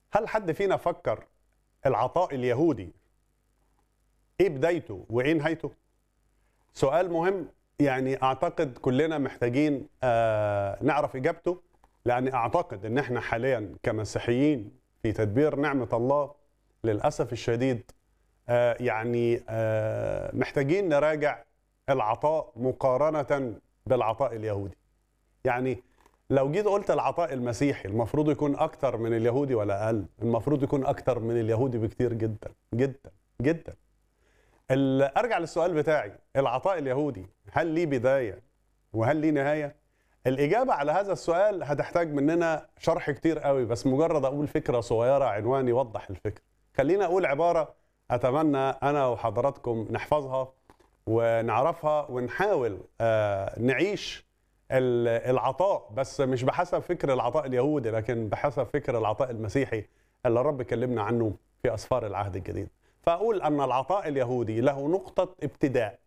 هل حد فينا فكر العطاء اليهودي ايه بدايته وايه نهايته؟ سؤال مهم يعني اعتقد كلنا محتاجين آه نعرف اجابته لان اعتقد ان احنا حاليا كمسيحيين في تدبير نعمه الله للاسف الشديد آه يعني آه محتاجين نراجع العطاء مقارنه بالعطاء اليهودي. يعني لو جيت قلت العطاء المسيحي المفروض يكون اكتر من اليهودي ولا اقل؟ المفروض يكون اكتر من اليهودي بكتير جدا جدا جدا. ال- ارجع للسؤال بتاعي العطاء اليهودي هل ليه بدايه وهل ليه نهايه؟ الاجابه على هذا السؤال هتحتاج مننا شرح كتير قوي بس مجرد اقول فكره صغيره عنوان يوضح الفكره. خلينا اقول عباره اتمنى انا وحضراتكم نحفظها ونعرفها ونحاول آه، نعيش ال- العطاء بس مش بحسب فكر العطاء اليهودي لكن بحسب فكر العطاء المسيحي اللي الرب كلمنا عنه في اسفار العهد الجديد. فاقول ان العطاء اليهودي له نقطه ابتداء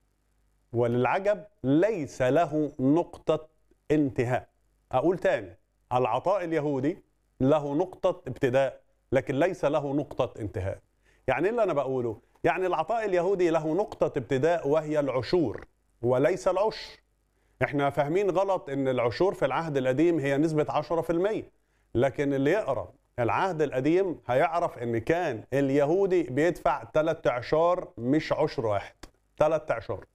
وللعجب ليس له نقطه انتهاء. اقول تاني العطاء اليهودي له نقطه ابتداء لكن ليس له نقطه انتهاء. يعني ايه اللي انا بقوله؟ يعني العطاء اليهودي له نقطه ابتداء وهي العشور وليس العشر. احنا فاهمين غلط ان العشور في العهد القديم هي نسبه 10% لكن اللي يقرا العهد القديم هيعرف ان كان اليهودي بيدفع ثلاث اعشار مش عشر واحد ثلاث اعشار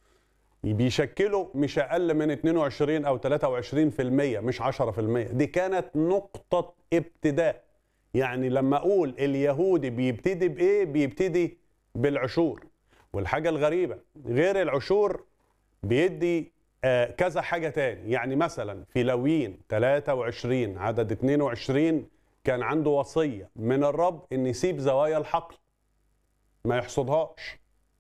بيشكلوا مش اقل من 22 او 23% مش 10% دي كانت نقطه ابتداء يعني لما اقول اليهودي بيبتدي بايه بيبتدي بالعشور والحاجه الغريبه غير العشور بيدي آه، كذا حاجه تاني يعني مثلا في لويين 23 عدد 22 كان عنده وصيه من الرب ان يسيب زوايا الحقل ما يحصدهاش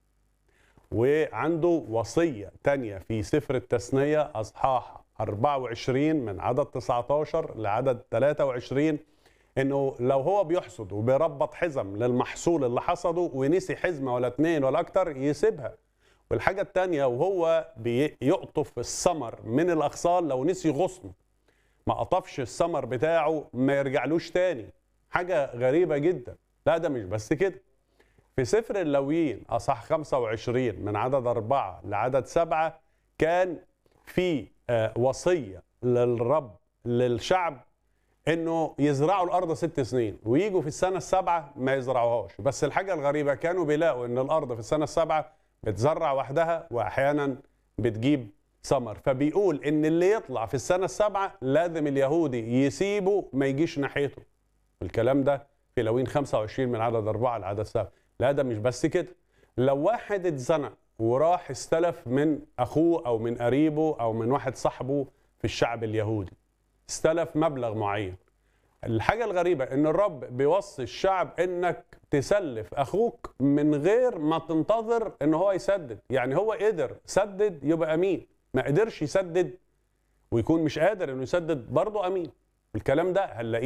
وعنده وصيه تانية في سفر التثنيه اصحاح 24 من عدد 19 لعدد 23 انه لو هو بيحصد وبيربط حزم للمحصول اللي حصده ونسي حزمه ولا اتنين ولا اكتر يسيبها والحاجة التانية وهو بيقطف الثمر من الأغصان لو نسي غصن ما قطفش الثمر بتاعه ما يرجعلوش تاني حاجة غريبة جدا لا ده مش بس كده في سفر اللويين أصح 25 من عدد أربعة لعدد سبعة كان في آه، وصية للرب للشعب انه يزرعوا الارض ست سنين ويجوا في السنه السابعه ما يزرعوهاش بس الحاجه الغريبه كانوا بيلاقوا ان الارض في السنه السابعه بتزرع وحدها واحيانا بتجيب ثمر فبيقول ان اللي يطلع في السنه السابعه لازم اليهودي يسيبه ما يجيش ناحيته الكلام ده في لوين 25 من عدد أربعة لعدد سبعة لا ده مش بس كده لو واحد اتزنق وراح استلف من أخوه أو من قريبه أو من واحد صاحبه في الشعب اليهودي استلف مبلغ معين الحاجة الغريبة إن الرب بيوصي الشعب إنك تسلف أخوك من غير ما تنتظر إن هو يسدد، يعني هو قدر سدد يبقى أمين، ما قدرش يسدد ويكون مش قادر إنه يسدد برضه أمين. الكلام ده هنلاقيه